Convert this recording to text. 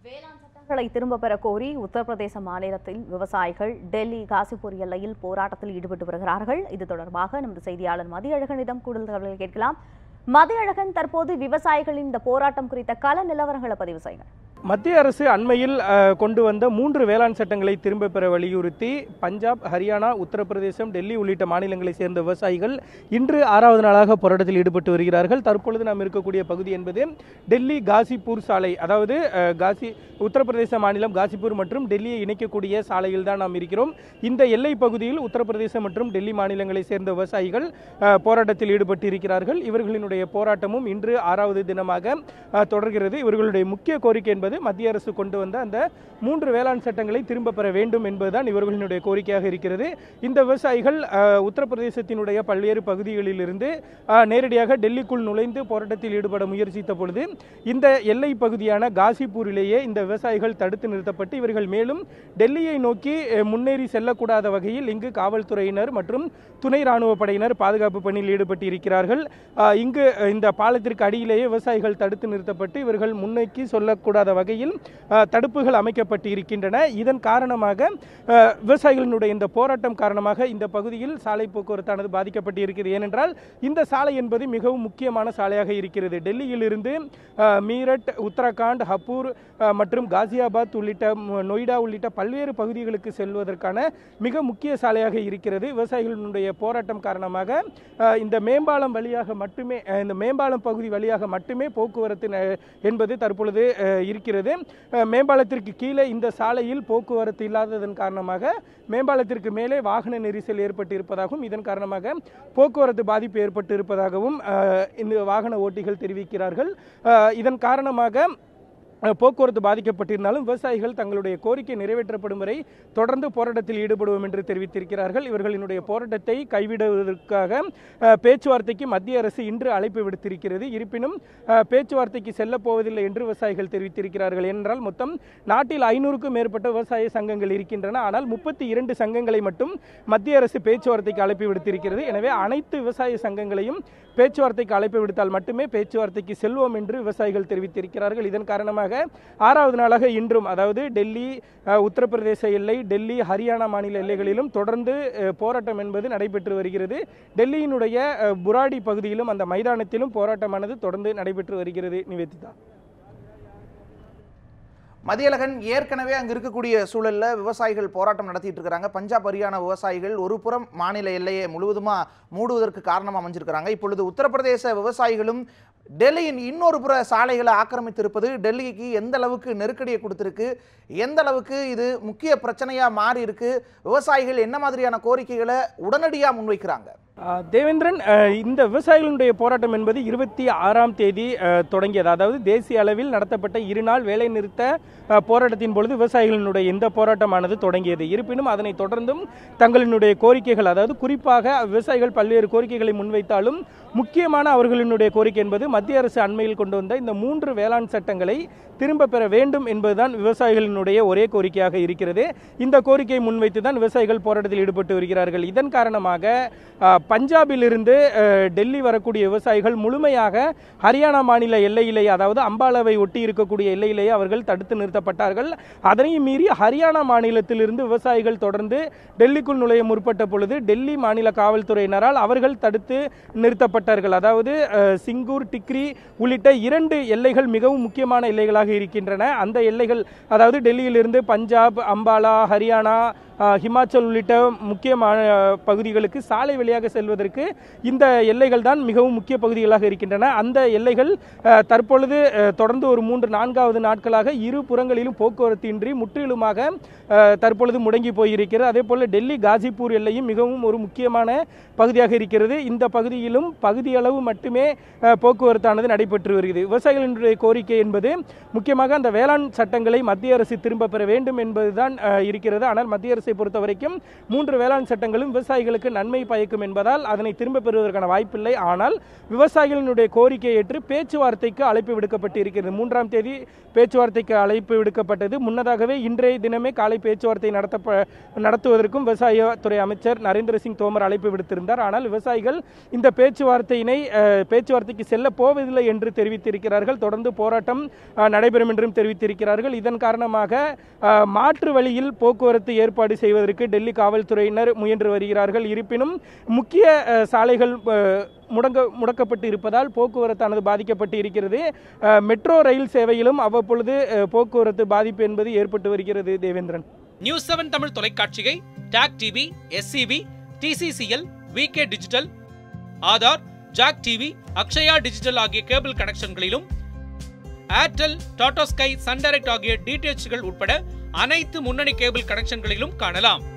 வேளாண் சட்டங்களை திரும்ப பெற கோரி உத்தரப்பிரதேச மாநிலத்தில் விவசாயிகள் டெல்லி காசிப்பூர் எல்லையில் போராட்டத்தில் ஈடுபட்டு வருகிறார்கள் இது தொடர்பாக நமது செய்தியாளர் மதியழகனிடம் கூடுதல் தகவல்கள் கேட்கலாம் மதியழகன் தற்போது விவசாயிகளின் இந்த போராட்டம் குறித்த கள நிலவரங்களை பதிவு செய்யுங்க மத்திய அரசு அண்மையில் அஹ், கொண்டு வந்த மூன்று வேளாண் சட்டங்களை திரும்ப பெற வலியுறுத்தி பஞ்சாப் ஹரியானா உத்தரப்பிரதேசம் டெல்லி உள்ளிட்ட மாநிலங்களை சேர்ந்த விவசாயிகள் இன்று ஆறாவது நாளாக போராட்டத்தில் ஈடுபட்டு வருகிறார்கள் தற்பொழுது நாம் இருக்கக்கூடிய பகுதி என்பது டெல்லி காசிப்பூர் சாலை அதாவது அஹ், காசி உத்தரப்பிரதேச மாநிலம் காசிப்பூர் மற்றும் டெல்லியை இணைக்கக்கூடிய சாலையில் தான் நாம் இருக்கிறோம் இந்த எல்லை பகுதியில் உத்தரப்பிரதேசம் மற்றும் டெல்லி மாநிலங்களை சேர்ந்த விவசாயிகள் அஹ், போராட்டத்தில் ஈடுபட்டு இருக்கிறார்கள் இவர்களினுடைய போராட்டமும் இன்று ஆறாவது தினமாக அஹ், தொடர்கிறது இவர்களுடைய முக்கிய கோரிக்கை என்பது மத்திய அரசு கொண்டு வந்த அந்த மூன்று வேளாண் சட்டங்களை திரும்ப பெற வேண்டும் என்பதுதான் இவர்களினுடைய கோரிக்கையாக இருக்கிறது இந்த விவசாயிகள் அஹ், உத்தரப்பிரதேசத்தினுடைய பல்வேறு பகுதிகளிலிருந்து அஹ், நேரடியாக டெல்லிக்குள் நுழைந்து போராட்டத்தில் ஈடுபட முயற்சித்த பொழுது இந்த எல்லை பகுதியான காசிப்பூரிலேயே இந்த விவசாயிகள் தடுத்து நிறுத்தப்பட்டு இவர்கள் மேலும் டெல்லியை நோக்கி அஹ், முன்னேறி செல்லக்கூடாத வகையில் இங்கு காவல்துறையினர் மற்றும் துணை ராணுவ படையினர் பாதுகாப்பு பணியில் ஈடுபட்டு இருக்கிறார்கள் அஹ், இங்கு அஹ், இந்த பாலத்திற்கு அடியிலேயே விவசாயிகள் தடுத்து நிறுத்தப்பட்டு இவர்கள் முன்னோக்கி சொல்லக்கூடாத வகையில் அஹ், தடுப்புகள் அமைக்கப்பட்டு இருக்கின்றன இதன் காரணமாக அஹ், விவசாயிகளினுடைய இந்த போராட்டம் காரணமாக இந்த பகுதியில் சாலை போக்குவரத்தானது பாதிக்கப்பட்டு இருக்கிறது ஏனென்றால் இந்த சாலை என்பது மிகவும் முக்கியமான சாலையாக இருக்கிறது டெல்லியிலிருந்து அஹ், மீரட் உத்தரகாண்ட் ஹப்பூர் அஹ், மற்றும் காசியாபாத் உள்ளிட்ட ம், நொய்டா உள்ளிட்ட பல்வேறு பகுதிகளுக்கு செல்வதற்கான மிக முக்கிய சாலையாக இருக்கிறது விவசாயிகளினுடைய போராட்டம் காரணமாக அஹ், இந்த மேம்பாலம் வழியாக மட்டுமே அஹ், இந்த மேம்பாலம் பகுதி வழியாக மட்டுமே போக்குவரத்து ந- என்பது தற்பொழுது அஹ், இருக்கிறது அஹ், மேம்பாலத்திற்கு கீழே இந்த சாலையில் போக்குவரத்து இல்லாததன் காரணமாக மேம்பாலத்திற்கு மேலே வாகன நெரிசல் ஏற்பட்டு இருப்பதாகவும் இதன் காரணமாக போக்குவரத்து பாதிப்பு ஏற்பட்டு இருப்பதாகவும் அஹ், இந்த வாகன ஓட்டிகள் தெரிவிக்கிறார்கள் அஹ், இதன் காரணமாக அஹ், போக்குவரத்து பாதிக்கப்பட்டிருந்தாலும் விவசாயிகள் தங்களுடைய கோரிக்கை நிறைவேற்றப்படும் வரை தொடர்ந்து போராட்டத்தில் ஈடுபடுவோம் என்று தெரிவித்திருக்கிறார்கள் இவர்களினுடைய போராட்டத்தை கைவிடுவதற்காக அஹ், பேச்சுவார்த்தைக்கு மத்திய அரசு இன்று அழைப்பு விடுத்திருக்கிறது இருப்பினும் அஹ், பேச்சுவார்த்தைக்கு செல்லப் போவதில்லை என்று விவசாயிகள் தெரிவித்திருக்கிறார்கள் என்றால் மொத்தம் நாட்டில் ஐநூறுக்கும் மேற்பட்ட விவசாய சங்கங்கள் இருக்கின்றன ஆனால் முப்பத்தி இரண்டு சங்கங்களை மட்டும் மத்திய அரசு பேச்சுவார்த்தைக்கு அழைப்பு விடுத்திருக்கிறது எனவே அனைத்து விவசாய சங்கங்களையும் பேச்சுவார்த்தைக்கு அழைப்பு விடுத்தால் மட்டுமே பேச்சுவார்த்தைக்கு செல்வோம் என்று விவசாயிகள் தெரிவித்திருக்கிறார்கள் இதன் காரணமாக ஆறாவது நாளாக இன்றும் அதாவது டெல்லி அஹ், உத்தரப்பிரதேச எல்லை டெல்லி ஹரியானா மாநில எல்லைகளிலும் தொடர்ந்து அஹ், போராட்டம் என்பது நடைபெற்று வருகிறது டெல்லியினுடைய அஹ், புராடி பகுதியிலும் அந்த மைதானத்திலும் போராட்டமானது தொடர்ந்து நடைபெற்று வருகிறது நிவேதிதா மதியழகன் ஏற்கனவே அங்க இருக்கக்கூடிய சூழல்ல விவசாயிகள் போராட்டம் நடத்திட்டு இருக்காங்க பஞ்சாப் ஹரியானா விவசாயிகள் ஒரு புறம் மாநில எல்லையை முழுவதுமா மூடுவதற்கு காரணமா அமைஞ்சிருக்கிறாங்க இப்பொழுது உத்தரப்பிரதேச விவசாயிகளும் டெல்லியின் இன்னொரு புற சாலைகளை ஆக்கிரமித்திருப்பது டெல்லிக்கு எந்த அளவுக்கு நெருக்கடியை கொடுத்திருக்கு எந்த அளவுக்கு இது முக்கிய பிரச்சனையா மாறி இருக்கு விவசாயிகள் என்ன மாதிரியான கோரிக்கைகளை உடனடியா முன்வைக்கிறாங்க ஆஹ் தேவேந்திரன் ஆஹ் இந்த விவசாயிகளுடைய போராட்டம் என்பது இருபத்தி ஆறாம் தேதி ஆஹ் தொடங்கியது அதாவது தேசிய அளவில் நடத்தப்பட்ட இருநாள் வேலை நிறுத்த ஆஹ் போராட்டத்தின் பொழுது விவசாயிகளினுடைய இந்த போராட்டமானது தொடங்கியது இருப்பினும் அதனை தொடர்ந்தும் தங்களினுடைய கோரிக்கைகள் அதாவது குறிப்பாக விவசாயிகள் பல்வேறு கோரிக்கைகளை முன்வைத்தாலும் முக்கியமான அவர்களினுடைய கோரிக்கை என்பது மத்திய அரசு அண்மையில் கொண்டு வந்த இந்த மூன்று வேளாண் சட்டங்களை திரும்ப பெற வேண்டும் என்பதுதான் விவசாயிகளினுடைய ஒரே கோரிக்கையாக இருக்கிறது இந்த கோரிக்கையை முன்வைத்து தான் விவசாயிகள் போராட்டத்தில் ஈடுபட்டு வருகிறார்கள் இதன் காரணமாக ஆஹ், பஞ்சாபிலிருந்து ஆஹ், டெல்லி வரக்கூடிய விவசாயிகள் முழுமையாக ஹரியானா மாநில எல்லையிலேயே அதாவது அம்பாலாவை ஒட்டி இருக்கக்கூடிய எல்லையிலேயே அவர்கள் தடுத்து நிறுத்தப்பட்டார்கள் அதனையும் மீறி ஹரியானா மாநிலத்திலிருந்து விவசாயிகள் தொடர்ந்து டெல்லிக்குள் நுழைய முற்பட்ட பொழுது டெல்லி மாநில காவல்துறையினரால் அவர்கள் தடுத்து நிறுத்தப்பட்டார்கள் அதாவது அஹ், சிங்கூர் டிக்ரி உள்ளிட்ட இரண்டு எல்லைகள் மிகவும் முக்கியமான எல்லைகளாக இருக்கின்றன அந்த எல்லைகள் அதாவது டெல்லியிலிருந்து பஞ்சாப் அம்பாலா ஹரியானா அஹ், ஹிமாச்சல் உள்ளிட்ட முக்கியமான அஹ், பகுதிகளுக்கு சாலை வழியாக செல்வதற்கு இந்த எல்லைகள் தான் மிகவும் முக்கிய பகுதிகளாக இருக்கின்றன அந்த எல்லைகள் அஹ், தற்பொழுது அஹ், தொடர்ந்து ஒரு மூன்று நான்காவது நாட்களாக இரு புறங்களிலும் போக்குவரத்து இன்றி முற்றிலுமாக அஹ், தற்பொழுது முடங்கி போயிருக்கிறது அதே போல டெல்லி காசிப்பூர் எல்லையும் மிகவும் ஒரு முக்கியமான பகுதியாக இருக்கிறது இந்த பகுதியிலும் பகுதியளவு மட்டுமே அஹ், போக்குவரத்தானது நடைபெற்று வருகிறது விவசாயிகளினுடைய கோரிக்கை என்பது முக்கியமாக அந்த வேளாண் சட்டங்களை மத்திய அரசு திரும்ப பெற வேண்டும் என்பதுதான் அஹ், இருக்கிறது ஆனால் மத்திய அரசை பொறுத்த வரைக்கும் மூன்று வேளாண் சட்டங்களும் விவசாயிகளுக்கு நன்மை பயக்கும் என்பதால் அதனை திரும்ப பெறுவதற்கான வாய்ப்பில்லை ஆனால் விவசாயிகளினுடைய கோரிக்கையை ஏற்று பேச்சுவார்த்தைக்கு அழைப்பு விடுக்கப்பட்டு இருக்கிறது மூன்றாம் தேதி பேச்சுவார்த்தைக்கு அழைப்பு விடுக்கப்பட்டது முன்னதாகவே இன்றைய தினமே காலை பேச்சுவார்த்தை நடத்த நடத்துவதற்கும் விவசாயத்துறை அமைச்சர் நரேந்திர சிங் தோமர் அழைப்பு விடுத்திருந்தார் ஆனால் விவசாயிகள் இந்த பேச்சுவார்த்தையினை அஹ், பேச்சுவார்த்தைக்கு செல்ல போவதில்லை என்று தெரிவித்திருக்கிறார்கள் தொடர்ந்து போராட்டம் அஹ், நடைபெறும் என்றும் தெரிவித்திருக்கிறார்கள் இதன் காரணமாக அஹ், மாற்று வழியில் போக்குவரத்து ஏற்பாடு செய்வதற்கு டெல்லி காவல்துறையினர் முயன்று வருகிறார்கள் இருப்பினும் முக்கிய அஹ், சாலைகள் அஹ், முடங்க முடக்கப்பட்டு இருப்பதால் போக்குவரத்தானது பாதிக்கப்பட்டு இருக்கிறது அஹ், மெட்ரோ ரயில் சேவையிலும் அவ்வப்பொழுது அஹ், போக்குவரத்து பாதிப்பு என்பது ஏற்பட்டு வருகிறது தேவேந்திரன் நியூஸ் செவன் தமிழ் தொலைக்காட்சியை TAC TV SCV TCCL VK digital Aadhaar Jack TV Akshaya digital ஆகிய கேபிள் கனெக்ஷன்களிலும் Airtel Tata Sky Sun Direct ஆகிய டிடிஎச்கள் உட்பட அனைத்து முன்னணி கேபிள் கனெக்ஷன்களிலும் காணலாம்